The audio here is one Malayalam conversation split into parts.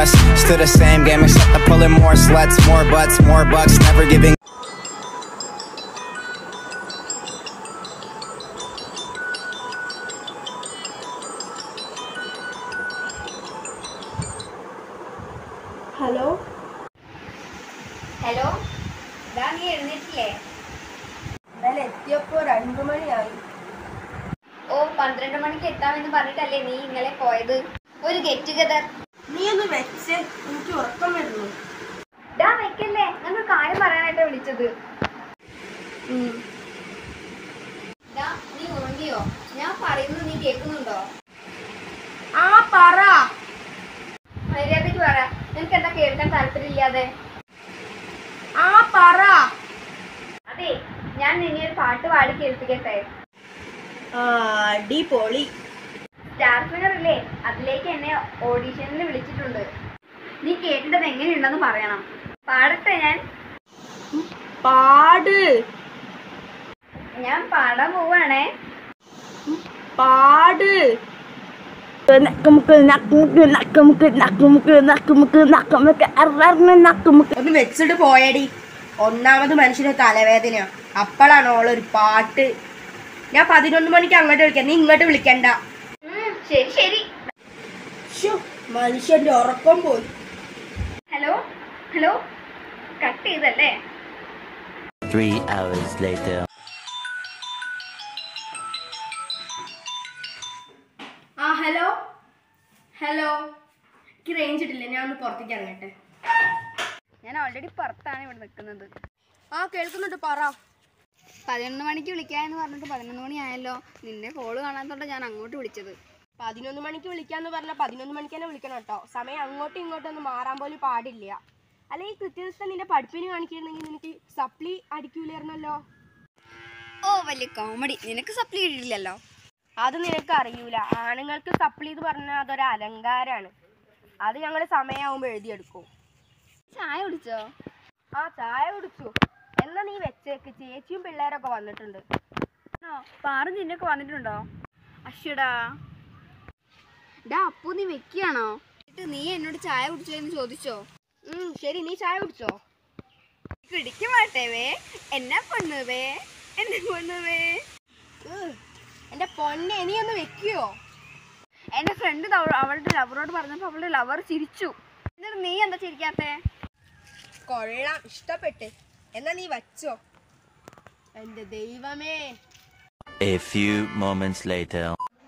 us. Still the same game, except I'm pulling more sluts, more butts, more bucks, never giving. Hello hello ഇതാ നീ എഴുന്നേറ്റില്ലേ ഞാൻ എത്തിയപ്പോ രണ്ടു മണിയായി ഓ പന്ത്രണ്ട് മണിക്ക് എത്താമെന്ന് പറഞ്ഞിട്ടല്ലേ നീ ഇന്നലെ പോയത് ഒരു ഗെറ്റ് ടുഗദർ നീ ഒന്ന് വെച്ച് എനിക്ക് ഉറക്കം വരുന്നു ഡാ വെക്കല്ലേ ഞാൻ ഒരു കാര്യം പറയാനായിട്ടാ വിളിച്ചത് ഡാ നീ ഉറങ്ങിയോ ഞാൻ പറയുന്നത് നീ കേൾക്കുന്നുണ്ടോ ആ പറ മര്യാദയ്ക്ക് പറ നിനക്ക് എന്താ കേൾക്കാൻ താല്പര്യമില്ലാതെ ആ പറ അതെ ഞാൻ നിന്നെ ഒരു പാട്ട് പാടി കേൾപ്പിക്കട്ടെ ആ അടിപൊളി സ്റ്റാർ സിംഗർ ഇല്ലേ അതിലേക്ക് എന്നെ ഓഡീഷനിൽ വിളിച്ചിട്ടുണ്ട് നീ കേട്ടിട്ടത് എങ്ങനെയുണ്ടെന്ന് പറയണം പാടട്ടെ ഞാൻ പാട് ഞാൻ പാടാൻ പോവാണേ പാട് ഒന്ന് വെച്ചിട്ട് പോയടി ഒന്നാമത് മനുഷ്യന് തലവേദന അപ്പോഴാണ് ഓളൊരു പാട്ട് ഞാൻ പതിനൊന്ന് മണിക്ക് അങ്ങോട്ട് വിളിക്കാം നീ ഇങ്ങോട്ട് വിളിക്കണ്ട ഉം, ശരി ശരി ശ്ശോ, മനുഷ്യന്റെ ഉറക്കം പോയി ഹലോ ഹലോ കട്ട് ചെയ്തല്ലേ Three hours later. ആ ഹലോ ഹലോ എനിക്ക് റേഞ്ച് ഇട്ടില്ല ഞാൻ ഒന്ന് പുറത്തേക്ക് ഇറങ്ങട്ടെ ഞാൻ ഓൾറെഡി പുറത്താണ് ഇവിടെ നിൽക്കുന്നത് ആ കേൾക്കുന്നുണ്ട് പറ പതിനൊന്ന് മണിക്ക് വിളിക്കാമെന്ന് പറഞ്ഞിട്ട് പതിനൊന്ന് മണി ആയല്ലോ നിന്നെ കോള് കാണാത്തോണ്ട് ഞാൻ അങ്ങോട്ട് വിളിച്ചത് പതിനൊന്ന് മണിക്ക് വിളിക്കാന്ന് പറഞ്ഞാൽ പതിനൊന്ന് മണിക്ക് തന്നെ വിളിക്കണം കേട്ടോ സമയം അങ്ങോട്ടും ഇങ്ങോട്ടും ഒന്നും മാറാൻ പോലും പാടില്ല അല്ലെങ്കിൽ കൃത്യനിഷ്ഠ നിന്റെ പഠിപ്പിന് കാണിക്കണമെങ്കിൽ നിനക്ക് സപ്ലി അടിക്കൂലായിരുന്നല്ലോ ഓ വലിയ കോമഡി നിനക്ക് സപ്ലി കിട്ടിയില്ലല്ലോ അത് നിനക്ക് അറിയൂല ആണുങ്ങൾക്ക് സപ്ലി എന്ന് പറഞ്ഞാൽ അതൊരു അലങ്കാരാണ് അത് ഞങ്ങൾ സമയമാകുമ്പോൾ എഴുതിയെടുക്കും ചായ കുടിച്ചോ ആ ചായ കുടിച്ചു എന്നാ നീ വെച്ചേക്ക് ചേച്ചിയും പിള്ളേരൊക്കെ വന്നിട്ടുണ്ട് പാറും ചിന്നൊക്കെ വന്നിട്ടുണ്ടോ അശ്വടാ ഡാ അപ്പു നീ വെക്കുകയാണോ എന്നിട്ട് നീ എന്നോട് ചായ കുടിച്ചോ എന്ന് ചോദിച്ചോ ഉം, ശരി നീ ചായ കുടിച്ചോ കുടിക്കും മാട്ടേവേ എന്നാ പൊണ്ണുവേ എന്നെ പൊണ്ണുവേ ഉം, എന്റെ പൊന്നെ നീ ഒന്ന് വെക്കുവോ എന്റെ ഫ്രണ്ട് അവളുടെ ലവറോട് പറഞ്ഞപ്പോൾ അവളുടെ ലവർ ചിരിച്ചു എന്നിട്ട് നീ എന്താ ചിരിക്കാത്തേ കൊള്ളാം ഇഷ്ടപ്പെട്ട് എന്നാ നീ വച്ചോ എന്റെ ദൈവമേ A few moments later.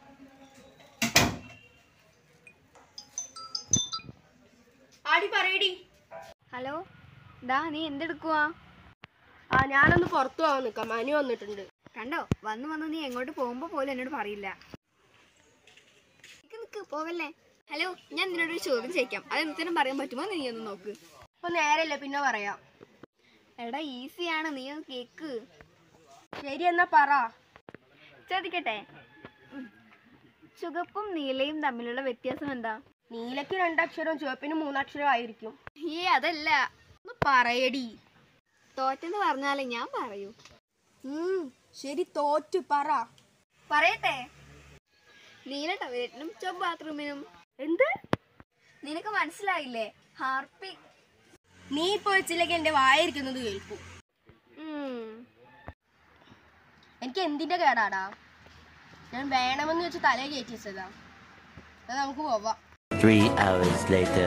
ആടി പറയടി ഹലോ ഡാ നീ എന്തെടുക്കുവാ ആ ഞാനൊന്ന് പുറത്തു പോകാൻ നിക്കാം മനു വന്നിട്ടുണ്ട് കണ്ടോ വന്ന് വന്ന് നീ എങ്ങോട്ട് പോകുമ്പോ പോലും എന്നോട് പറയില്ല നിക്ക് നിക്ക് പോകല്ലേ ഹലോ ഞാൻ നിന്നോട് ഒരു ചോദ്യം ചോദിക്കാം അത് എന്തിനും പറയാൻ പറ്റുമോ നീ ഒന്ന് നോക്ക് ഇപ്പൊ നേരല്ലേ പിന്നെ പറയാം എടാ ഈസിയാണ് നീ ഒന്ന് കേക്ക് ശരി എന്നാ പറ ചോദിക്കട്ടെ ഉം. ചുവപ്പും നീലയും തമ്മിലുള്ള വ്യത്യാസം എന്താ നീലയ്ക്ക് രണ്ടക്ഷരവും ചുവപ്പിന് മൂന്നക്ഷരവും ആയിരിക്കും ഏ അതല്ല ഒന്ന് പറയടി തോറ്റെന്ന് പറഞ്ഞാലേ ഞാൻ പറയൂ ഉം, ശരി തോറ്റു പറ പറയട്ടെ നീല ടോയ്ലറ്റിനും ചുവപ്പ് ബാത്റൂമിനും എന്ത് നിനക്ക് മനസ്സിലായില്ലേ ഹാർപ്പി നീ ഇപ്പൊ വെച്ചില്ലെങ്കിൽ എന്റെ വായിരിക്കുന്നത് കേൾക്കും ഉം. എനിക്ക് എന്തിന്റെ കേടാടാ ഞാൻ വേണമെന്ന് വെച്ച് തല കയറ്റിച്ചതാ അത് നമുക്ക് പോവാം Three hours later.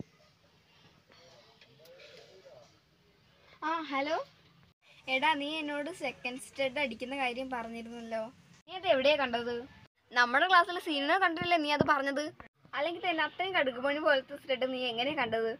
ആ ഹലോ എടാ നീ എന്നോട് സെക്കൻഡ് സ്റ്റഡ് അടിക്കുന്ന കാര്യം പറഞ്ഞിരുന്നല്ലോ നീ അത് എവിടെയാ കണ്ടത് നമ്മുടെ ക്ലാസ്സിലെ സീനിയർ കണ്ടില്ലേ നീ അത് പറഞ്ഞത് അല്ലെങ്കിൽ തന്നെ അത്രയും കടുകുപണി പോലത്തെ സ്റ്റഡ് നീ എങ്ങനെയാ കണ്ടത്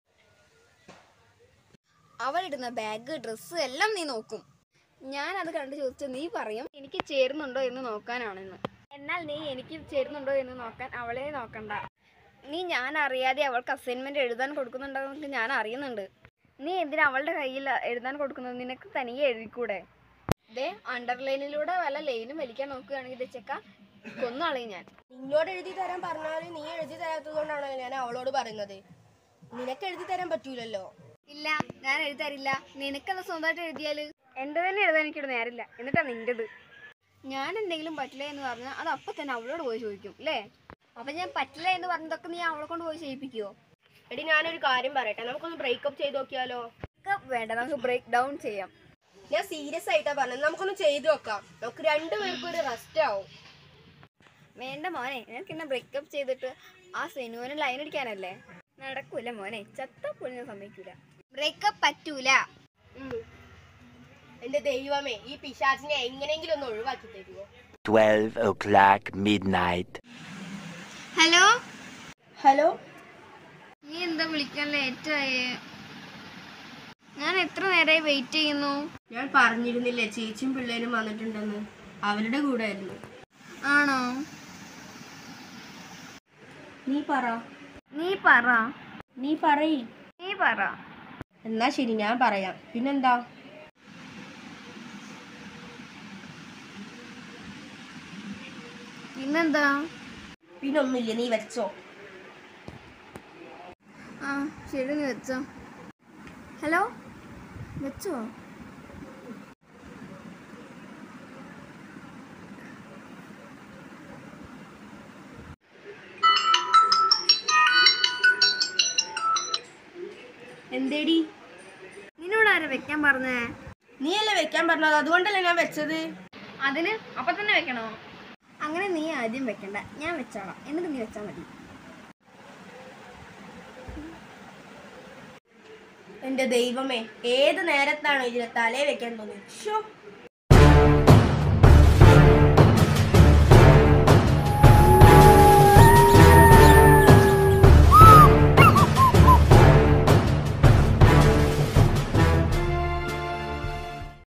അവളിടുന്ന ബാഗ് ഡ്രസ്സ് എല്ലാം നീ നോക്കും ഞാൻ അത് കണ്ട് ചോദിച്ചാൽ നീ പറയും എനിക്ക് ചേരുന്നുണ്ടോ എന്ന് നോക്കാനാണെന്ന് എന്നാൽ നീ എനിക്ക് ചേരുന്നുണ്ടോ എന്ന് നോക്കാൻ അവളെ നോക്കണ്ട നീ ഞാൻ അറിയാതെ അവൾക്ക് അസൈൻമെന്റ് എഴുതാൻ കൊടുക്കുന്നുണ്ടോ എന്ന് ഞാൻ അറിയുന്നുണ്ട് നീ എന്തിനാ അവളുടെ കയ്യിൽ എഴുതാൻ കൊടുക്കുന്നത് നിനക്ക് തനിയെ എഴുതിക്കൂടെ ദേ അണ്ടർലൈനിലൂടെ വല്ല ലൈനും വലിക്കാൻ നോക്കുകയാണെങ്കിൽ ദേ ചെക്ക കൊന്നാളയും ഞാൻ നിന്നോട് എഴുതി തരാൻ പറഞ്ഞാലും നീ എഴുതി തരാത്തത് കൊണ്ടാണല്ലോ ഞാൻ അവളോട് പറയുന്നത് നിനക്ക് എഴുതി തരാൻ പറ്റൂലല്ലോ ഇല്ല ഞാൻ എഴുതരില്ല നിനക്കെന്താ സ്വന്തമായിട്ട് എഴുതിയാല് എന്റെ തന്നെ എഴുതാൻ എനിക്കിവിടെ നേരില്ല എന്നിട്ടാ നിന്റേത് ഞാൻ എന്തെങ്കിലും പറ്റില്ല എന്ന് പറഞ്ഞാൽ അത് അപ്പൊ തന്നെ അവളോട് പോയി ചോദിക്കും അല്ലേ അപ്പൊ ഞാൻ പറ്റില്ല എന്ന് പറഞ്ഞതൊക്കെ നീ അവളെ കൊണ്ട് പോയി ചെയ്യിപ്പിക്കുവോ എടി ഞാനൊരു കാര്യം പറയട്ടെ നമുക്കൊന്ന് ബ്രേക്കപ്പ് ചെയ്ത് നോക്കിയാലോ Breakup വേണ്ട നമുക്ക് ബ്രേക്ക് ഡൗൺ ചെയ്യാം ഞാൻ സീരിയസ് ആയിട്ടാ പറഞ്ഞത് നമുക്കൊന്ന് ചെയ്തു നോക്കാം നമുക്ക് രണ്ടുപേർക്കും ഒരു റെസ്റ്റ് ആവും വേണ്ട മോനെ നിനക്ക് എന്നെ ബ്രേക്കപ്പ് ചെയ്തിട്ട് ആ സെനുവിന് ലൈൻ അടിക്കാനല്ലേ നടക്കൂല മോനെ ചത്ത പോലും ഞാൻ സമ്മതിക്കൂല ബ്രേക്കപ്പ് പറ്റൂല ഉം. എന്റെ ദൈവമേ ഈ പിശാചിനെ എങ്ങനെയെങ്കിലും ഒന്ന് ഒഴിവാക്കി തരുമോ 12 o'clock midnight. ഹലോ ഹലോ നീ എന്താ വിളിക്കാൻ ലേറ്റ് ആയേ ഞാൻ എത്ര നേരമായി വെയിറ്റ് ചെയ്യുന്നു ഞാൻ പറഞ്ഞിരുന്നില്ലേ ചേച്ചിയും പിള്ളേരും വന്നിട്ടുണ്ടെന്ന് അവരുടെ കൂടെ ആയിരുന്നു ആണോ നീ പറ നീ പറ നീ പറയ് നീ പറ എന്നാ ശരി ഞാൻ പറയാം പിന്നെന്താ പിന്നെന്താ പിന്നൊന്നുമില്ല നീ വെച്ചോ ആ ശരി നീ വെച്ചോ ഹലോ വെച്ചോ എന്തേടി നിന്നോട് ആരാ വെക്കാൻ പറഞ്ഞേ നീയല്ലേ വെക്കാൻ പറഞ്ഞത് അതുകൊണ്ടല്ലേ ഞാൻ വെച്ചത് അതിന് അപ്പൊ തന്നെ വെക്കണോ അങ്ങനെ നീ ആദ്യം വെക്കണ്ട ഞാൻ വെച്ചോളാം എന്നിട്ട് നീ വെച്ചാൽ മതി എന്റെ ദൈവമേ ഏത് നേരത്താണ് ഇതിനെ തലേ വെക്കാൻ തോന്നിയത് ഷോ